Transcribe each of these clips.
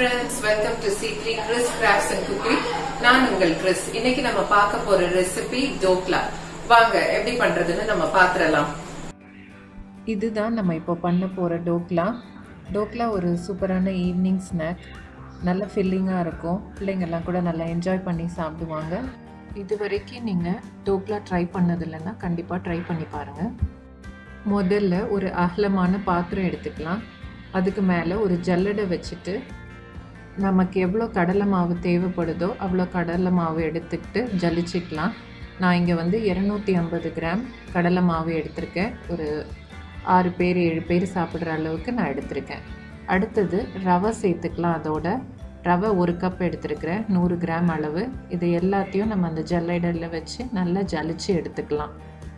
friends welcome to C three Chris crafts and cooking நான் உங்கள் Chris இன்னைக்கு நம்ம பார்க்க போற ரெசிபி டோக்லா வாங்க எப்படி பண்றதுன்னு நம்ம பாத்திரலாம் இதுதான் நம்ம இப்போ பண்ண போற டோக்லா டோக்லா ஒரு சூப்பரான ஈவினிங் ஸ்நாக் நல்ல ஃபில்லிங்காக இருக்கும் பிள்ளைங்கள்லாம் கூட நல்லா என்ஜாய் பண்ணி சாப்பிடுவாங்க இது வரைக்கும் நீங்கள் டோக்லா ட்ரை பண்ணது இல்லைன்னா கண்டிப்பாக ட்ரை பண்ணி பாருங்கள் முதல்ல ஒரு அகலமான பாத்திரம் எடுத்துக்கலாம் அதுக்கு மேலே ஒரு ஜல்லடை வச்சுட்டு நமக்கு எவ்வளோ கடலை மாவு தேவைப்படுதோ அவ்வளோ கடலை மாவு எடுத்துக்கிட்டு ஜலிச்சிக்கலாம் நான் இங்கே வந்து இரநூத்தி ஐம்பது கிராம் கடலை மாவு எடுத்திருக்கேன் ஒரு ஆறு பேர் ஏழு பேர் சாப்பிட்ற அளவுக்கு நான் எடுத்திருக்கேன் அடுத்தது ரவை சேர்த்துக்கலாம் அதோட ரவை ஒரு கப் எடுத்திருக்கிறேன் நூறு கிராம் அளவு இது எல்லாத்தையும் நம்ம அந்த ஜல்லடையில் வச்சு நல்லா ஜலிச்சு எடுத்துக்கலாம்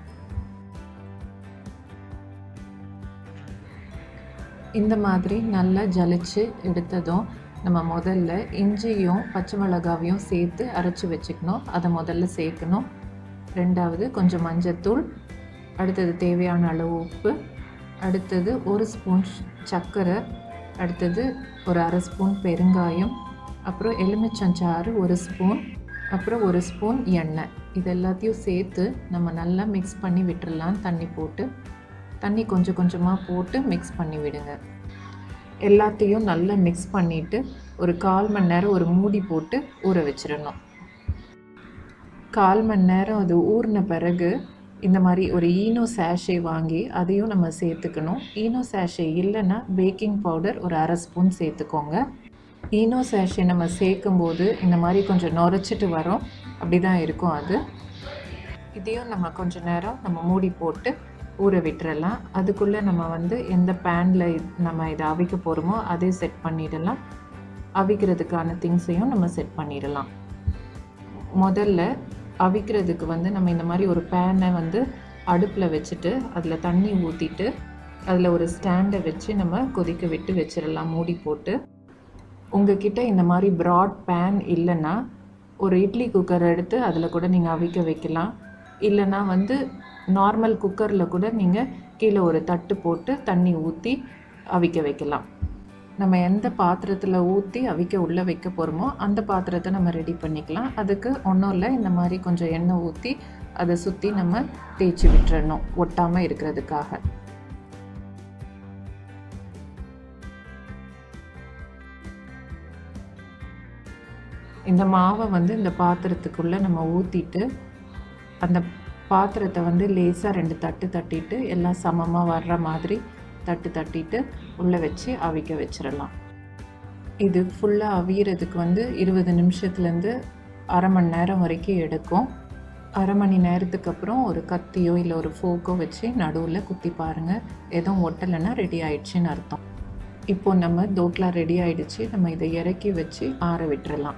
இந்த மாதிரி நல்லா ஜலிச்சு எடுத்ததும் நம்ம முதல்ல இஞ்சியும் பச்சை மிளகாவையும் சேர்த்து அரைச்சி வச்சுக்கணும் அதை முதல்ல சேர்க்கணும் ரெண்டாவது கொஞ்சம் மஞ்சத்தூள் அடுத்தது தேவையான அளவு உப்பு அடுத்தது ஒரு ஸ்பூன் சர்க்கரை அடுத்தது ஒரு அரை ஸ்பூன் பெருங்காயம் அப்புறம் எலுமிச்சஞ்சாறு ஒரு ஸ்பூன் அப்புறம் ஒரு ஸ்பூன் எண்ணெய் இது எல்லாத்தையும் சேர்த்து நம்ம நல்லா மிக்ஸ் பண்ணி விட்டுறலாம் தண்ணி போட்டு தண்ணி கொஞ்சம் கொஞ்சமாக போட்டு மிக்ஸ் பண்ணி விடுங்க எல்லாத்தையும் நல்லா மிக்ஸ் பண்ணிவிட்டு ஒரு கால் மணி நேரம் ஒரு மூடி போட்டு ஊற வச்சிடணும் கால் மணி நேரம் அது ஊறின பிறகு இந்த மாதிரி ஒரு ஈனோ சேஷே வாங்கி அதையும் நம்ம சேர்த்துக்கணும் ஈனோ சேஷே இல்லைன்னா பேக்கிங் பவுடர் ஒரு அரை ஸ்பூன் சேர்த்துக்கோங்க ஈனோ சேஷே நம்ம சேர்க்கும்போது இந்த மாதிரி கொஞ்சம் நுரைச்சிட்டு வரும் அப்படி தான் இருக்கும் அது இதையும் நம்ம கொஞ்சம் நேரம் நம்ம மூடி போட்டு ஊற விட்டுறலாம் அதுக்குள்ளே நம்ம வந்து எந்த பேனில் நம்ம இதை அவிக்க போகிறோமோ அதே செட் பண்ணிடலாம் அவிக்கிறதுக்கான திங்ஸையும் நம்ம செட் பண்ணிடலாம் முதல்ல அவிக்கிறதுக்கு வந்து நம்ம இந்த மாதிரி ஒரு பேனை வந்து அடுப்பில் வச்சுட்டு அதில் தண்ணி ஊற்றிட்டு அதில் ஒரு ஸ்டாண்டை வச்சு நம்ம கொதிக்க விட்டு வச்சிடலாம் மூடி போட்டு உங்ககிட்ட இந்த மாதிரி ப்ராட் பேன் இல்லைன்னா ஒரு இட்லி குக்கர் எடுத்து அதில் கூட நீங்கள் அவிக்க வைக்கலாம் இல்லைன்னா வந்து நார்மல் குக்கரில் கூட நீங்கள் கீழே ஒரு தட்டு போட்டு தண்ணி ஊற்றி அவிக்க வைக்கலாம் நம்ம எந்த பாத்திரத்தில் ஊற்றி அவிக்க உள்ளே வைக்க போகிறோமோ அந்த பாத்திரத்தை நம்ம ரெடி பண்ணிக்கலாம் அதுக்கு ஒன்றும் இல்லை இந்த மாதிரி கொஞ்சம் எண்ணெய் ஊற்றி அதை சுற்றி நம்ம தேய்ச்சி விட்டுறணும் ஒட்டாமல் இருக்கிறதுக்காக இந்த மாவை வந்து இந்த பாத்திரத்துக்குள்ளே நம்ம ஊற்றிட்டு அந்த பாத்திரத்தை வந்து லேசாக ரெண்டு தட்டு தட்டிட்டு எல்லாம் சமமாக வர்ற மாதிரி தட்டு தட்டிட்டு உள்ளே வச்சு அவிக்க வச்சிடலாம் இது ஃபுல்லாக அவியறதுக்கு வந்து இருபது நிமிஷத்துலேருந்து அரை மணி நேரம் வரைக்கும் எடுக்கும் அரை மணி நேரத்துக்கு அப்புறம் ஒரு கத்தியோ இல்லை ஒரு ஃபோக்கோ வச்சு நடுவில் குத்தி பாருங்கள் எதுவும் ஒட்டலைன்னா ரெடி ஆயிடுச்சுன்னு அர்த்தம் இப்போது நம்ம தோட்லா ரெடி ஆயிடுச்சு நம்ம இதை இறக்கி வச்சு ஆற விட்டுறலாம்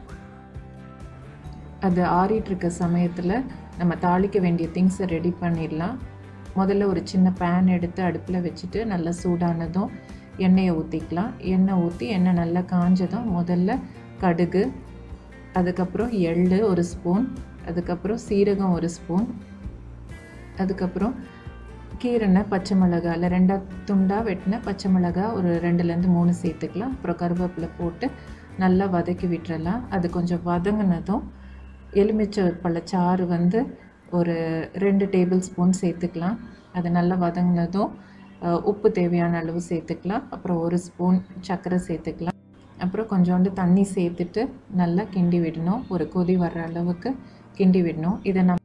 அது ஆறிட்டுருக்க சமயத்தில் நம்ம தாளிக்க வேண்டிய திங்ஸை ரெடி பண்ணிடலாம் முதல்ல ஒரு சின்ன பேன் எடுத்து அடுப்பில் வச்சுட்டு நல்லா சூடானதும் எண்ணெயை ஊற்றிக்கலாம் எண்ணெய் ஊற்றி எண்ணெய் நல்லா காஞ்சதும் முதல்ல கடுகு அதுக்கப்புறம் எள் ஒரு ஸ்பூன் அதுக்கப்புறம் சீரகம் ஒரு ஸ்பூன் அதுக்கப்புறம் கீரனை பச்சை மிளகா இல்லை ரெண்டாக துண்டாக வெட்டின பச்சை மிளகா ஒரு ரெண்டுலேருந்து மூணு சேர்த்துக்கலாம் அப்புறம் கருவேப்பிலை போட்டு நல்லா வதக்கி விட்டுறலாம் அது கொஞ்சம் வதங்கினதும் எலுமிச்சை பழச்சாறு வந்து ஒரு ரெண்டு டேபிள் ஸ்பூன் சேர்த்துக்கலாம் அது நல்லா வதங்கினதும் உப்பு தேவையான அளவு சேர்த்துக்கலாம் அப்புறம் ஒரு ஸ்பூன் சர்க்கரை சேர்த்துக்கலாம் அப்புறம் கொஞ்சோண்டு தண்ணி சேர்த்துட்டு நல்லா கிண்டி விடணும் ஒரு கொதி வர்ற அளவுக்கு கிண்டி விடணும் இதை நம்ம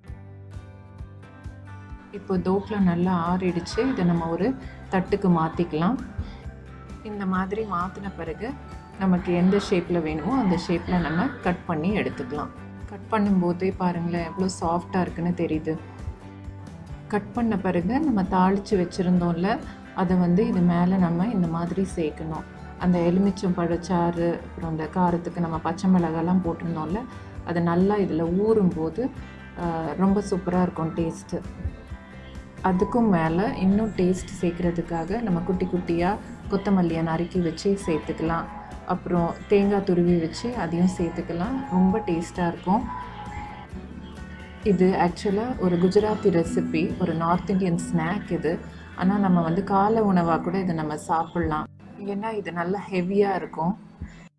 இப்போ தோப்பில் நல்லா ஆறிடுச்சு இதை நம்ம ஒரு தட்டுக்கு மாற்றிக்கலாம் இந்த மாதிரி மாற்றின பிறகு நமக்கு எந்த ஷேப்பில் வேணுமோ அந்த ஷேப்பில் நம்ம கட் பண்ணி எடுத்துக்கலாம் கட் பண்ணும்போதே பாருங்களேன் எவ்வளோ சாஃப்டாக இருக்குன்னு தெரியுது கட் பண்ண பிறகு நம்ம தாளித்து வச்சுருந்தோம்ல அதை வந்து இது மேலே நம்ம இந்த மாதிரி சேர்க்கணும் அந்த எலுமிச்சம் பழச்சாறு அப்புறம் அந்த காரத்துக்கு நம்ம பச்சை மிளகாலாம் போட்டிருந்தோம்ல அது நல்லா இதில் ஊறும்போது ரொம்ப சூப்பராக இருக்கும் டேஸ்ட்டு அதுக்கும் மேலே இன்னும் டேஸ்ட் சேர்க்குறதுக்காக நம்ம குட்டி குட்டியாக கொத்தமல்லியை நறுக்கி வச்சு சேர்த்துக்கலாம் அப்புறம் தேங்காய் துருவி வச்சு அதையும் சேர்த்துக்கலாம் ரொம்ப டேஸ்ட்டாக இருக்கும் இது ஆக்சுவலாக ஒரு குஜராத்தி ரெசிபி ஒரு நார்த் இந்தியன் ஸ்நாக் இது ஆனால் நம்ம வந்து காலை உணவாக கூட இதை நம்ம சாப்பிட்லாம் ஏன்னா இது நல்லா ஹெவியாக இருக்கும்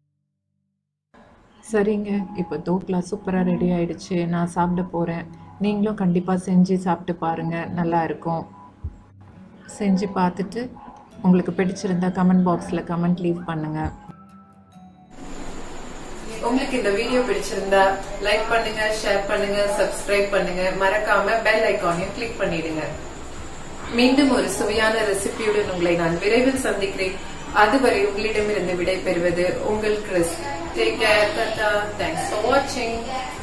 சரிங்க இப்போ தோக்லா சூப்பராக ரெடி ஆயிடுச்சு நான் சாப்பிட போகிறேன் நீங்களும் கண்டிப்பாக செஞ்சு சாப்பிட்டு பாருங்கள் நல்லா இருக்கும் செஞ்சு பார்த்துட்டு உங்களுக்கு பிடிச்சிருந்தா கமெண்ட் பாக்ஸில் கமெண்ட் லீவ் பண்ணுங்கள் உங்களுக்கு இந்த வீடியோ பிடிச்சிருந்தா லைக் பண்ணுங்க ஷேர் பண்ணுங்க சப்ஸ்கிரைப் பண்ணுங்க மறக்காம பெல் ஐகானையும் கிளிக் பண்ணிடுங்க மீண்டும் ஒரு சுவையான ரெசிபியுடன் உங்களை நான் விரைவில் சந்திக்கிறேன் அதுவரை உங்களிடமிருந்து விடை பெறுவது உங்கள் Chris take care thanks for வாட்சிங்